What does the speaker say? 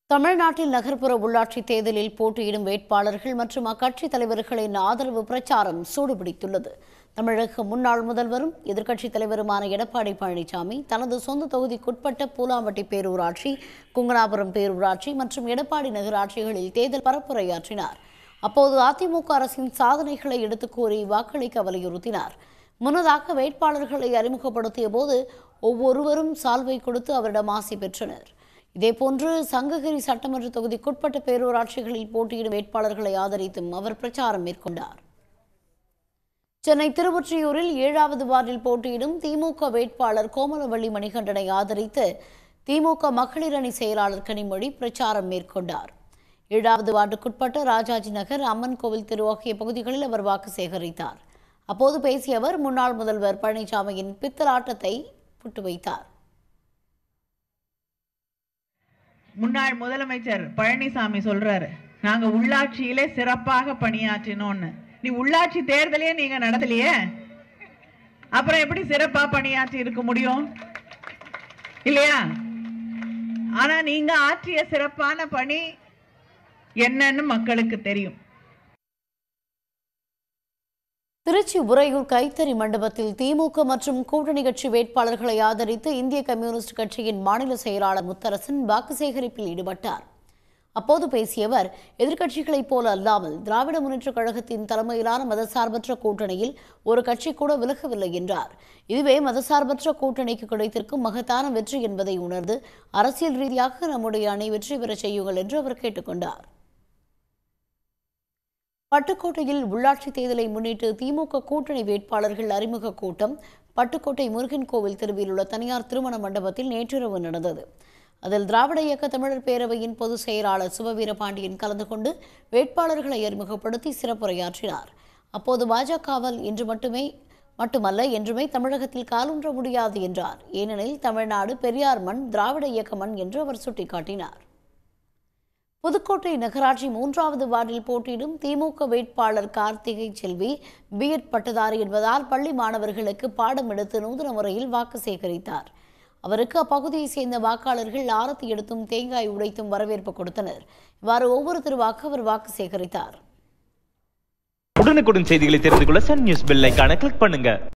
தமிழ்நாட்டில் நகர்ப்புற உள்ளாட்சி தேர்தலில் போட்டியிடும் வேட்பாளர்கள் மற்றும் அக்கட்சி தலைவர்களின் ஆதரவு பிரச்சாரம் சூடுபிடித்துள்ளது தமிழக முன்னாள் முதல்வரும் எதிர்க்கட்சித் தலைவருமான எடப்பாடி பழனிசாமி தனது சொந்த தொகுதிக்குட்பட்ட பூலாம்பட்டி பேரூராட்சி குங்கனாபுரம் பேரூராட்சி மற்றும் எடப்பாடி நகராட்சிகளில் தேர்தல் பரப்புரையாற்றினார் அப்போது அதிமுக அரசின் சாதனைகளை எடுத்துக் கூறி வாக்களிக்க வலியுறுத்தினார் முன்னதாக வேட்பாளர்களை அறிமுகப்படுத்திய போது ஒவ்வொருவரும் சால்வை கொடுத்து அவரிடம் ஆசி பெற்றனர் இதேபோன்று சங்ககிரி சட்டமன்ற தொகுதிக்குட்பட்ட பேரூராட்சிகளில் போட்டியிடும் வேட்பாளர்களை ஆதரித்தும் அவர் பிரச்சாரம் மேற்கொண்டார் சென்னை திருவொற்றியூரில் ஏழாவது வார்டில் போட்டியிடும் திமுக வேட்பாளர் கோமலவள்ளி மணிகண்டனை ஆதரித்து திமுக மகளிர் அணி செயலாளர் கனிமொழி பிரச்சாரம் மேற்கொண்டார் ஏழாவது வார்டுக்குட்பட்ட ராஜாஜி நகர் அம்மன் கோவில் தெரு ஆகிய பகுதிகளில் அவர் வாக்கு சேகரித்தார் அப்போது பேசிய அவர் முன்னாள் முதல்வர் பழனிசாமியின் பித்தலாட்டத்தை புட்டு வைத்தார் முன்னாள் முதலமைச்சர் பழனிசாமி சொல்றாரு நாங்க உள்ளாட்சியிலே சிறப்பாக பணியாற்றினோம்னு நீ உள்ளாட்சி தேர்தலே நீங்க நடத்தலையே அப்புறம் எப்படி சிறப்பா பணியாற்றி இருக்க முடியும் இல்லையா ஆனா நீங்க ஆற்றிய சிறப்பான பணி என்னன்னு மக்களுக்கு தெரியும் திருச்சி உறையூர் கைத்தறி மண்டபத்தில் திமுக மற்றும் கூட்டணி கட்சி வேட்பாளர்களை ஆதரித்து இந்திய கம்யூனிஸ்ட் கட்சியின் மாநில செயலாளர் முத்தரசன் வாக்கு சேகரிப்பில் ஈடுபட்டார் அப்போது பேசிய அவர் எதிர்க்கட்சிகளைப் போல அல்லாமல் திராவிட முன்னேற்றக் கழகத்தின் தலைமையிலான மதசார்பற்ற கூட்டணியில் ஒரு கட்சி கூட விலகவில்லை என்றார் இதுவே மதசார்பற்ற கூட்டணிக்கு கிடைத்திருக்கும் மகத்தான வெற்றி என்பதை உணர்ந்து அரசியல் ரீதியாக நம்முடைய அணி வெற்றி பெறச் செய்யுங்கள் என்று அவர் கேட்டுக்கொண்டார் பட்டுக்கோட்டையில் உள்ளாட்சி தேர்தலை முன்னிட்டு திமுக கூட்டணி வேட்பாளர்கள் அறிமுக கூட்டம் பட்டுக்கோட்டை முருகன் கோவில் தெருவில் உள்ள தனியார் திருமண மண்டபத்தில் நேற்றிரவு நடந்தது அதில் திராவிட இயக்க தமிழர் பேரவையின் பொதுச் செயலாளர் சிவவீரபாண்டியன் கலந்து கொண்டு வேட்பாளர்களை அறிமுகப்படுத்தி சிறப்புரையாற்றினார் அப்போது பாஜகவால் இன்று மட்டுமே மட்டுமல்ல என்றுமே தமிழகத்தில் காலூன்ற முடியாது என்றார் ஏனெனில் தமிழ்நாடு பெரியார் மண் திராவிட இயக்க மண் என்று அவர் சுட்டிக்காட்டினார் புதுக்கோட்டை நகராட்சி மூன்றாவது வார்டில் போட்டியிடும் திமுக வேட்பாளர் கார்த்திகை செல்வி பிஎட் பட்டதாரி என்பதால் பள்ளி மாணவர்களுக்கு பாடம் எடுத்து நூதன முறையில் வாக்கு சேகரித்தார் அவருக்கு அப்பகுதியைச் சேர்ந்த வாக்காளர்கள் ஆரத்தி எடுத்தும் தேங்காய் உடைத்தும் வரவேற்பு கொடுத்தனர் இவ்வாறு ஒவ்வொருத்தருவாக அவர் வாக்கு சேகரித்தார் உடனுக்குடன் செய்திகளை தெரிந்து கொள்ள சன் நியூஸ் பெல் ஐகானை கிளிக் பண்ணுங்க